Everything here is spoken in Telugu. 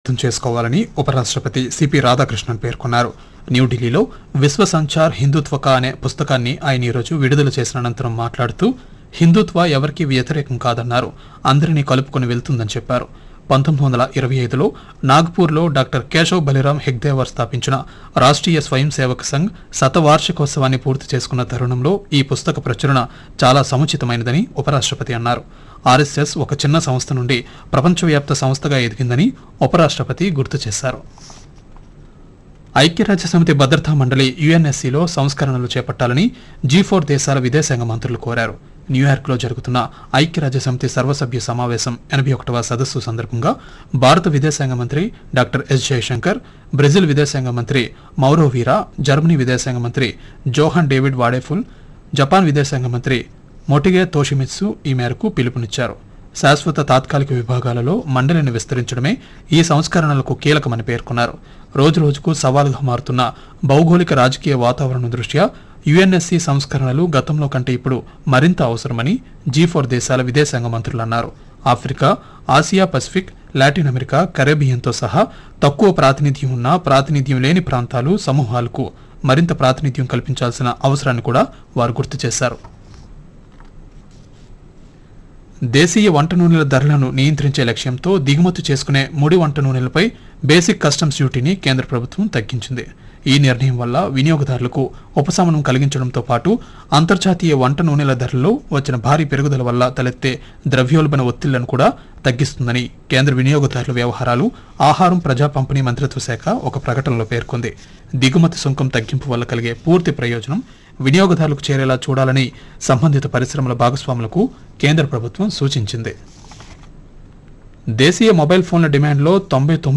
అర్థం చేసుకోవాలని ఉపరాష్ట్రపతి సిపి రాధాకృష్ణన్ పేర్కొన్నారు న్యూఢిల్లీలో విశ్వ సంచార్ హిందుత్వక అనే పుస్తకాన్ని ఆయన ఈరోజు విడుదల చేసిన అనంతరం మాట్లాడుతూ హిందుత్వ ఎవరికీ వ్యతిరేకం కాదన్నారు అందరినీ కలుపుకొని వెళ్తుందని చెప్పారు పంతొమ్మిది వందల ఇరవై ఐదులో నాగ్పూర్లో డాక్టర్ కేశవ్ బలిరామ్ హెగ్దేవర్ స్థాపించిన రాష్ట్రీయ స్వయం సేవక్ సంఘ్ శతవార్షికోత్సవాన్ని పూర్తి చేసుకున్న తరుణంలో ఈ పుస్తక ప్రచురణ చాలా సముచితమైనదని ఉపరాష్ట్రపతి అన్నారు ఆర్ఎస్ఎస్ ఒక చిన్న సంస్థ నుండి ప్రపంచవ్యాప్త సంస్థగా ఎదిగిందని ఉపరాష్ట్రపతి గుర్తు చేశారు ఐక్యరాజ్య సమితి భద్రతా మండలి యుఎన్ఎస్సిలో సంస్కరణలు చేపట్టాలని జీ ఫోర్ దేశాల విదేశాంగ మంత్రులు కోరారు న్యూయార్క్లో జరుగుతున్న ఐక్యరాజ్య సమితి సర్వసభ్య సమావేశం ఎనభై ఒకటవ సదస్సు సందర్భంగా భారత విదేశాంగ మంత్రి డాక్టర్ ఎస్ జయశంకర్ బ్రెజిల్ విదేశాంగ మంత్రి మౌరో వీరా జర్మనీ విదేశాంగ మంత్రి జోహన్ డేవిడ్ వాడేఫుల్ జపాన్ విదేశాంగ మంత్రి మొటిగే తోషిమిత్సు ఈ మేరకు పిలుపునిచ్చారు శాశ్వత తాత్కాలిక విభాగాలలో మండలిని విస్తరించడమే ఈ సంస్కరణలకు కీలకమని పేర్కొన్నారు రోజురోజుకు సవాలుగా మారుతున్న భౌగోళిక రాజకీయ వాతావరణం దృష్ట్యా యుఎన్ఎస్సి సంస్కరణలు గతంలో కంటే ఇప్పుడు మరింత అవసరమని జీ ఫోర్ దేశాల విదేశాంగ మంత్రులు అన్నారు Africa Asia Pacific Latin America కరేబియన్తో సహా తక్కువ ప్రాతినిధ్యం ఉన్న ప్రాతినిధ్యం లేని ప్రాంతాలు సమూహాలకు మరింత ప్రాతినిధ్యం కల్పించాల్సిన అవసరాన్ని కూడా వారు గుర్తు చేశారు దేశీయ వంట నూనెల ధరలను నియంత్రించే లక్ష్యంతో దిగుమతి చేసుకునే ముడి వంట నూనెలపై బేసిక్ కస్టమ్స్ డ్యూటీని కేంద్ర ప్రభుత్వం తగ్గించింది ఈ నిర్ణయం వల్ల వినియోగదారులకు ఉపశమనం కలిగించడంతో పాటు అంతర్జాతీయ వంట నూనెల ధరల్లో వచ్చిన భారీ పెరుగుదల వల్ల తలెత్తే ద్రవ్యోల్బణ ఒత్తిళ్లను కూడా తగ్గిస్తుందని కేంద్ర వినియోగదారుల వ్యవహారాలు ఆహారం ప్రజా పంపిణీ మంత్రిత్వ శాఖ ఒక ప్రకటనలో పేర్కొంది దిగుమతి సుంకం తగ్గింపు వల్ల కలిగే పూర్తి ప్రయోజనం వినియోగదారులకు చేరేలా చూడాలని సంబంధిత పరిశ్రమల భాగస్వాములకు కేంద్ర ప్రభుత్వం సూచించింది దేశీయ మొబైల్ ఫోన్ల డిమాండ్లో తొంభై తొమ్మిది